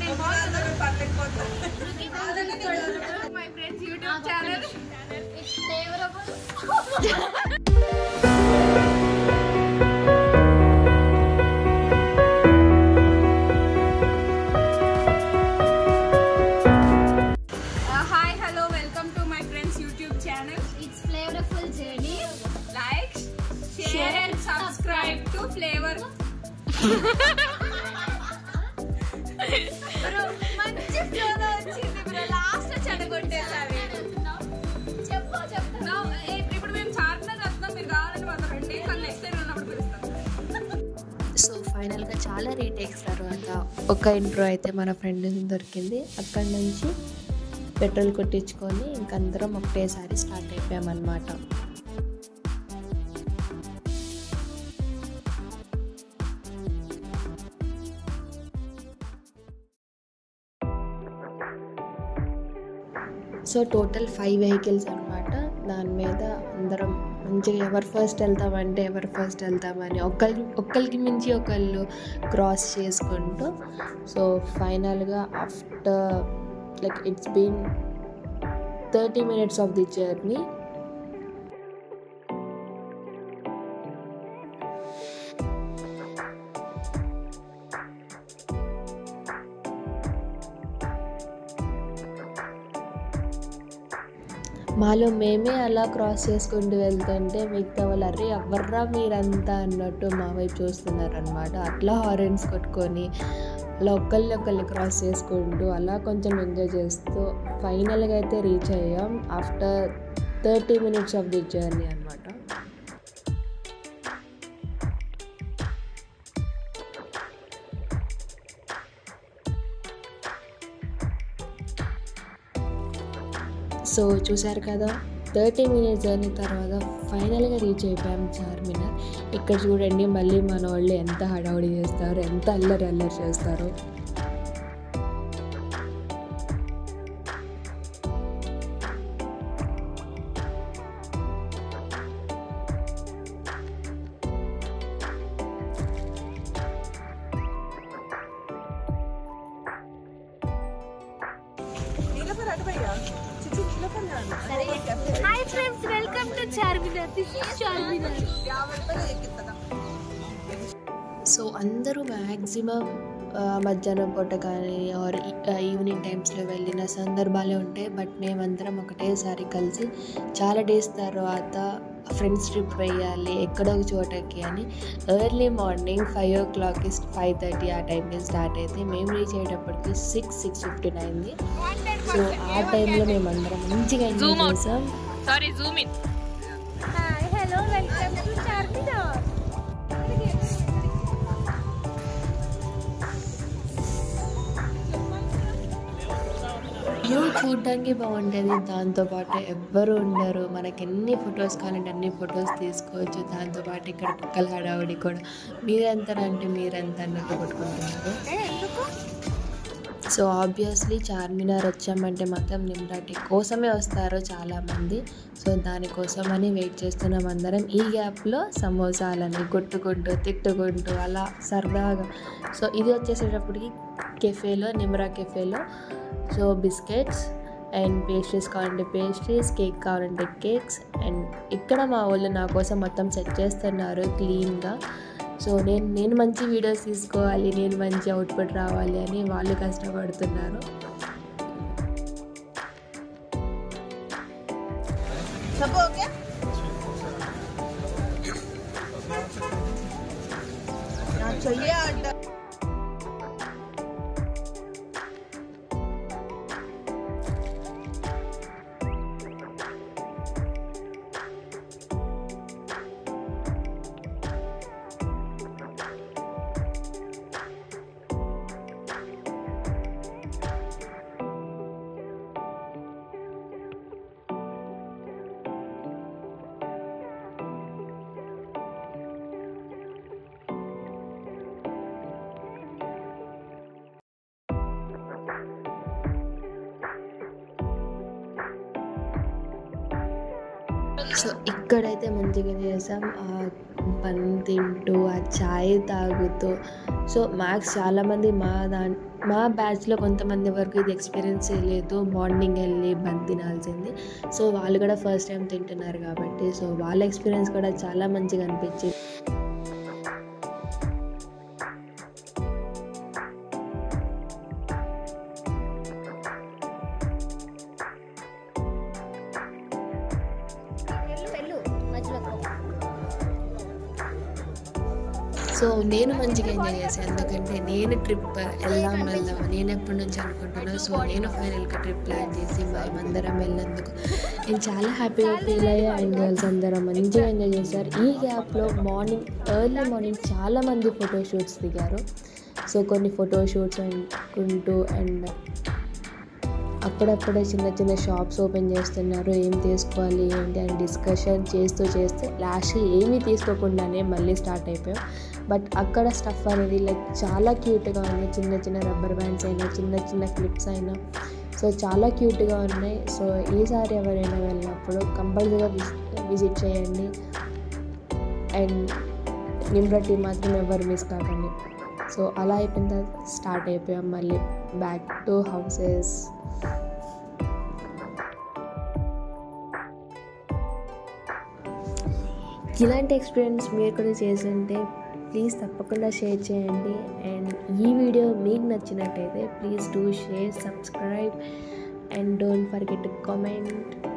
My friends YouTube channel hi hello welcome to my friends YouTube channel It's flavorful journey. Like share and subscribe to flavour మంచి ఫ్లోలో వచ్చింది bro last చెడగొట్టేసారి చెప్పు చెప్పు Now, ఏ- ఇప్పుడు మేము చార్మినార్ వస్తున్నాం మీరు కావాలంటే మాతో రండి కానీ నెక్స్ట్ టైం ఉన్నప్పుడు పిలుస్తాం సో ఫైనల్గా చాలా రీటేక్స్ తర్వాత ఒక ఇంట్రో అయితే మన ఫ్రెండ్ దొరికింది అక్కడి నుంచి పెట్రోల్ కొట్టించుకొని ఇంకందరం ఒకటేసారి స్టార్ట్ అయిపోయామన్నమాట సో టోటల్ ఫైవ్ వెహికల్స్ అనమాట దాని మీద అందరం మంచిగా ఎవరు ఫస్ట్ వెళ్తామంటే ఎవరు ఫస్ట్ వెళ్తామని ఒకళ్ళు ఒకరికి మించి ఒకళ్ళు క్రాస్ చేసుకుంటూ సో ఫైనల్గా after like it's been thirty minutes of the journey మాలో మేమే అలా క్రాస్ చేసుకుంటూ వెళ్తుంటే మిగతా వాళ్ళు అరే ఎవర్రా మీరంతా అన్నట్టు మా వైపు చూస్తున్నారు అనమాట అట్లా హారెన్స్ కొట్టుకొని అలా ఒకళ్ళని ఒకళ్ళు క్రాస్ చేసుకుంటూ అలా కొంచెం ఎంజాయ్ చేస్తూ ఫైనల్గా అయితే రీచ్ అయ్యాం after thirty minutes of the journey అనమాట సో చూసారు కదా థర్టీ మినిట్స్ జర్నీ తర్వాత ఫైనల్గా రీచ్ అయిపోయాం చార్మినార్ ఇక్కడ చూడండి మళ్ళీ మన వాళ్ళు ఎంత హడావుడి చేస్తారు ఎంత అల్లరి అల్లరి చేస్తారు hi friends welcome to Charminar this is Charminar so అందరూ మ్యాక్సిమం మధ్యాహ్నం పూట కానీ ఆర్ ఈవినింగ్ టైమ్స్లో వెళ్ళిన సందర్భాలే ఉంటాయి బట్ మేమందరం ఒకటేసారి కలిసి చాలా డేస్ తర్వాత ఫ్రెండ్స్ ట్రిప్ వేయాలి ఎక్కడో ఒక చోటకి అని ఎర్లీ మార్నింగ్ ఫైవ్ ఓ క్లాక్కి ఫైవ్ థర్టీ ఆ టైంకి స్టార్ట్ అయితే మేము రీచ్ అయ్యేటప్పటికి సిక్స్ సిక్స్ ఫిఫ్టీన్ అయింది సో ఆ టైంలో మేమందరం మంచిగా ఎంజాయ్ చేసాం sorry zoom in hi hello welcome to Charminar view చూడడానికి బాగుంటుంది దాంతోపాటు ఎవ్వరు ఉండరు మనకి ఎన్ని ఫొటోస్ కావాలంటే అన్ని ఫొటోస్ తీసుకోవచ్చు దాంతోపాటు ఇక్కడ కుక్కల హడావుడి కూడా మీరెంత అంటే మీరెంత అన్నట్టు కొట్టుకుంటున్నారు సో ఆబ్వియస్లీ చార్మినార్ వచ్చామంటే మాత్రం నిమ్రాటి కోసమే వస్తారు చాలామంది సో దానికోసమని వెయిట్ చేస్తున్నాం అందరం ఈ గ్యాప్లో సమోసాలని కొట్టుకుంటూ తిట్టుకుంటూ అలా సరదాగా సో ఇది వచ్చేసేటప్పటికి కెఫేలో నిమ్రా కెఫేలో సో బిస్కెట్స్ అండ్ పేస్ట్రీస్ కావాలంటే పేస్ట్రీస్ కేక్ కావాలంటే కేక్స్ అండ్ ఇక్కడ మా వాళ్ళు నా కోసం మొత్తం సెట్ చేస్తున్నారు క్లీన్గా సో నేను నేను మంచి వీడియోస్ తీసుకోవాలి నేను మంచి అవుట్పుట్ రావాలి అని వాళ్ళు కష్టపడుతున్నారు సో ఇక్కడైతే మంచిగా చేసాం ఆ పని తింటూ ఆ చాయ్ తాగుతూ సో మ్యాక్స్ చాలామంది మా దా మా బ్యాచ్లో కొంతమంది వరకు ఇది ఎక్స్పీరియన్స్ లేదు మార్నింగ్ వెళ్ళి బంద్ తినాల్సింది సో వాళ్ళు కూడా ఫస్ట్ టైం తింటున్నారు కాబట్టి సో వాళ్ళ ఎక్స్పీరియన్స్ కూడా చాలా మంచిగా అనిపించింది సో నేను మంచిగా ఎంజాయ్ చేశాను ఎందుకంటే నేను ట్రిప్ వెళ్దాం వెళ్దాం నేను ఎప్పటి నుంచి అనుకుంటున్నాను సో నేను ఫైనల్గా ట్రిప్ ప్లాన్ చేసి మేమందరం వెళ్ళినందుకు నేను చాలా హ్యాపీగా ఫీల్ అయ్యా అండ్ గర్ల్స్ అందరం మంచిగా ఎంజాయ్ చేశారు ఈ గ్యాప్లో మార్నింగ్ ఎర్లీ మార్నింగ్ చాలామంది ఫోటో షూట్స్ దిగారు సో కొన్ని ఫోటో షూట్స్ అనుకుంటూ అండ్ అప్పుడప్పుడే చిన్న చిన్న షాప్స్ ఓపెన్ చేస్తున్నారు ఏం తీసుకోవాలి ఏంటి అని డిస్కషన్ చేస్తూ చేస్తే లాస్ట్ ఏమీ తీసుకోకుండానే మళ్ళీ స్టార్ట్ అయిపోయాం బట్ అక్కడ స్టఫ్ అనేది లైక్ చాలా క్యూట్గా ఉంది చిన్న చిన్న రబ్బర్ బ్యాండ్స్ అయినా చిన్న చిన్న క్లిప్స్ అయినా సో చాలా క్యూట్గా ఉన్నాయి సో ఈసారి ఎవరైనా వెళ్ళినప్పుడు కంపల్సరీగా విజిట్ చేయండి అండ్ నిమ్రటి మాత్రం ఎవరు మిస్ కాకండి సో అలా అయిపోయిన తర్వాత స్టార్ట్ అయిపోయాం మళ్ళీ బ్యాక్ టు హౌసెస్ ఇలాంటి ఎక్స్పీరియన్స్ మీరు కూడా చేస్తుంటే ప్లీజ్ తప్పకుండా షేర్ చేయండి అండ్ ఈ వీడియో మీకు నచ్చినట్టయితే please do share subscribe and don't forget to comment